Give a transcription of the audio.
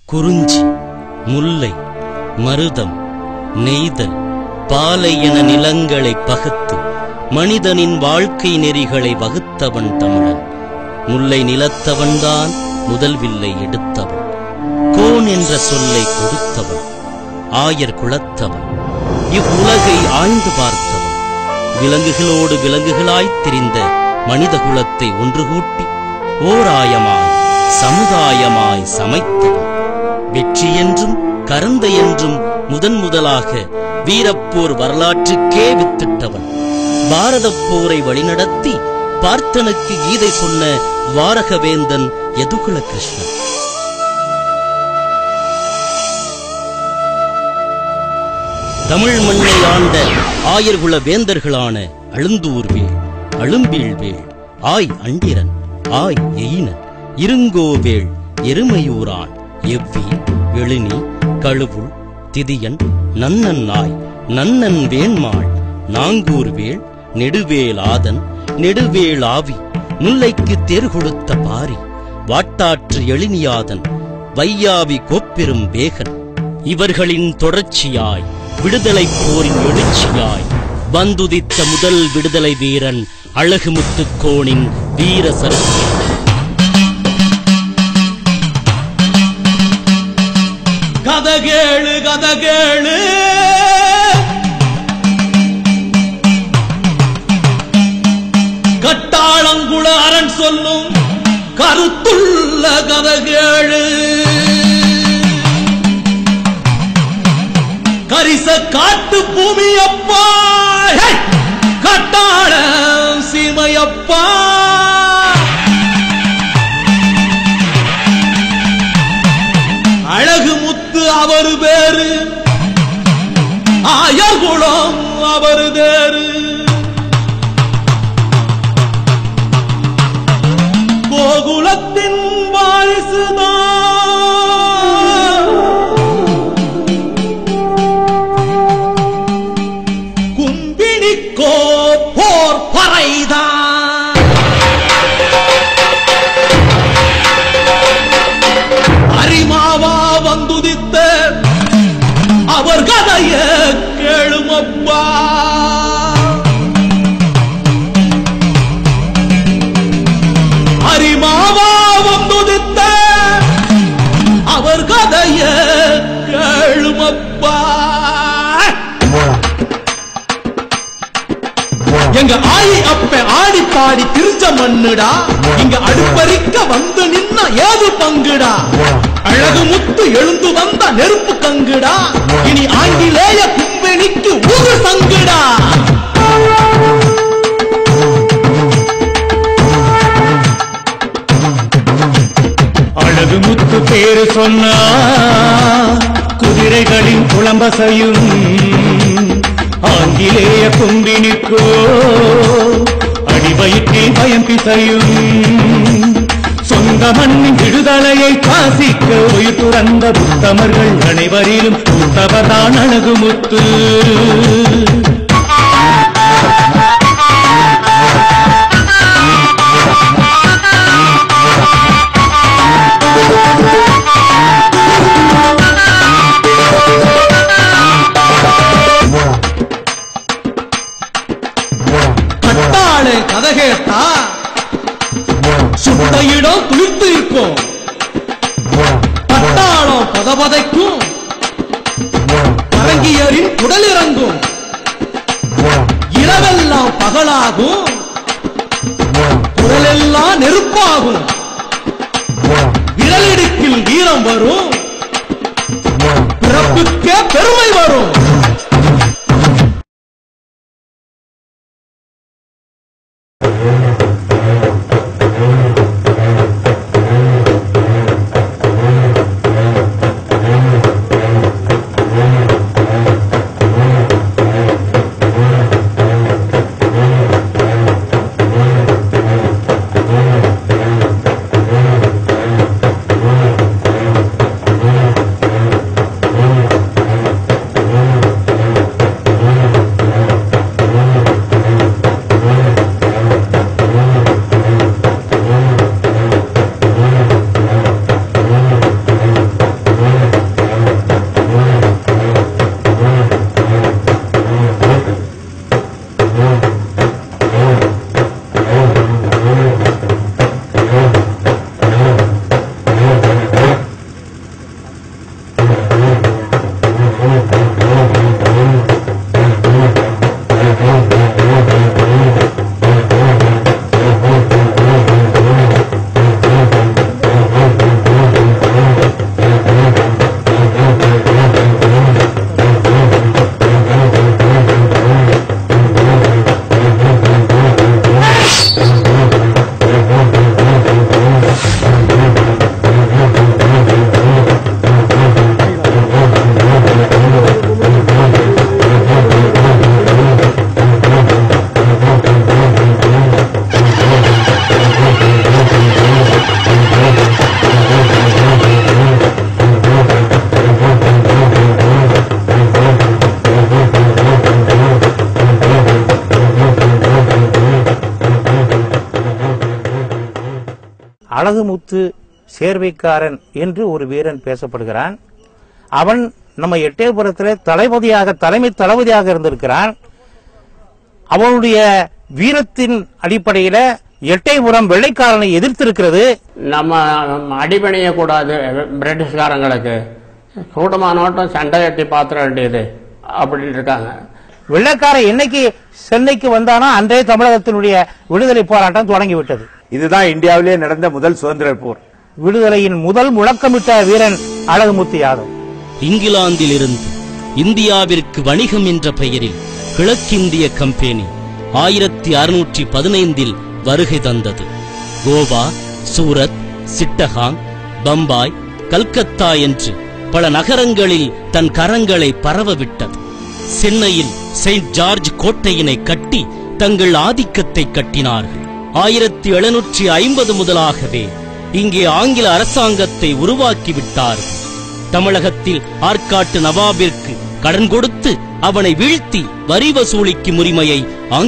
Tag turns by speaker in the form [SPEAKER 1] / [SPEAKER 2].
[SPEAKER 1] குறிஞ்சி முல்லை மருதம் நெய்தல் பாலை என நிலங்களை பகுத்து மனிதனின் வாழ்க்கை நெறிகளை வகுத்தவன் தமிழன் முல்லை நிலத்தவன்தான் முதல் வில்லை எடுத்தவன் கோன் என்ற சொல்லை கொடுத்தவன் ஆயர் குலத்தவன் இவ்வுலகை ஆய்ந்து பார்த்தவன் விலங்குகளோடு விலங்குகளாய்த் திரிந்த மனித குலத்தை ஒன்று கூட்டி ஓராயமாய் சமுதாயமாய் சமைத்தவன் வெற்றி என்றும் கரந்தை என்றும் முதன் முதலாக வீரப்போர் வரலாற்றுக்கே வித்திட்டவன் பாரதப் போரை வழிநடத்தி பார்த்தனுக்கு கீதை சொன்ன வாரகவேந்தன் யதுகுல கிருஷ்ணன் தமிழ் மண்ணை ஆண்ட ஆயர்குல வேந்தர்களான அழுந்தூர்வேள் அழும்பீழ்வேள் ஆய் அண்டிரன் ஆய் எயினன் இருங்கோவேள் எருமையூரான் எவ்வி எழினி கழுவுள் திதியன் நன்னன் நாய் நன்னன் வேண்மாள் நாங்கூர்வேள் நெடுவேலாதன் நெடுவேளாவி முல்லைக்கு தேர் கொடுத்த பாரி வாட்டாற்று எழினியாதன் வையாவி கோப்பெரும் வேகன் இவர்களின் தொடர்ச்சியாய் விடுதலைப் போரின் எழுச்சியாய் வந்துதித்த முதல் விடுதலை வீரன் அழகுமுத்துக்கோனின் வீர சரித்திரம்
[SPEAKER 2] கதகேளு கதகேளு கட்டாளங்குள அரண் சொல்லும் கருத்துள்ள கதகேளு கரிச காட்டு பூமியப்பா ஹே! கட்டாள சீமையப்பா அழகு முத்து அவரு பேரு ஆயர்குளம் அவரு தேரு கோகுலத்தின் வாரிசுதான் கும்பினிக்கோ போர் பறைதான் அரிமாவா வந்துதித்த அவர் கதைய கேளுமப்பா அரிமாவா வந்துதித்த அவர் கதைய கேளுமப்பா எங்க ஆயி அப்ப ஆடி பாடி திரிஞ்ச மண்ணுடா இங்க அடுப்பறிக்க வந்து நின்ன ஏது பங்குடா அழகு முத்து எழுந்து வந்த நெருப்பு கங்குடா இனி ஆங்கிலேய கும்பெனிக்கு ஒரு சங்குடா
[SPEAKER 3] அழகு முத்து பேரு சொன்னா குதிரைகளின் குளம்பசையும் ஆங்கிலேய கும்பினிக்கோ அடிவயிற்றில் பயம் பிசையும் சொந்த மண்ணின் விடுதலையை காசிக்க உயிர் துறந்த புத்தமர்கள் அனைவரிலும் புத்தவர்தான் அழகு முத்து
[SPEAKER 2] கட்டாளு கதை கேட்டா சுட்ட இடம் துளிர்த்து இருக்கும் பட்டாளம் பதபதைக்கும் பரங்கியரின் உடல் இறங்கும் இரவெல்லாம் பகலாகும் குரலெல்லாம் நெருப்பாகும் விரலிடுக்கில் வீரம் வரும் பிறப்புக்கே பெருமை வரும்
[SPEAKER 4] அழகுமுத்து சேர்வைக்காரன் என்று ஒரு வீரன் பேசப்படுகிறான் அவன் நம்ம எட்டயபுரத்திலே தளபதியாக தலைமை தளபதியாக இருந்திருக்கிறான் அவனுடைய வீரத்தின் அடிப்படையில எட்டயபுரம் வெள்ளைக்காரனை எதிர்த்திருக்கிறது
[SPEAKER 5] நம்ம அடிபணிய கூடாது பிரிட்டிஷ்காரங்களுக்கு கூட்டமானோட்டம் சண்டை கட்டி பாத்திர வேண்டியது அப்படின்னு இருக்காங்க
[SPEAKER 4] வெள்ளைக்காரன் என்னைக்கு சென்னைக்கு வந்தானோ அன்றே தமிழகத்தினுடைய விடுதலை போராட்டம் தொடங்கிவிட்டது
[SPEAKER 6] இதுதான் இந்தியாவிலே நடந்த முதல் சுதந்திர போர்
[SPEAKER 4] விடுதலையின் முதல் முழக்கமிட்ட வீரன் அழகுமுத்து யாதவ்
[SPEAKER 1] இங்கிலாந்திலிருந்து இந்தியாவிற்கு வணிகம் என்ற பெயரில் கிழக்கிந்திய கம்பெனி ஆயிரத்தி அறுநூற்றி பதினைந்தில் வருகை தந்தது கோவா சூரத் சிட்டகாங் பம்பாய் கல்கத்தா என்று பல நகரங்களில் தன் கரங்களை பரவவிட்டது சென்னையில் செயின்ட் ஜார்ஜ் கோட்டையினை கட்டி தங்கள் ஆதிக்கத்தை கட்டினார்கள் ஆயிரத்தி எழுநூற்றி ஐம்பது முதலாகவே இங்கே ஆங்கில அரசாங்கத்தை உருவாக்கி விட்டார்கள் தமிழகத்தில் ஆற்காட்டு நவாபிற்கு கடன் கொடுத்து அவனை வீழ்த்தி வரி வசூலிக்கும் உரிமையை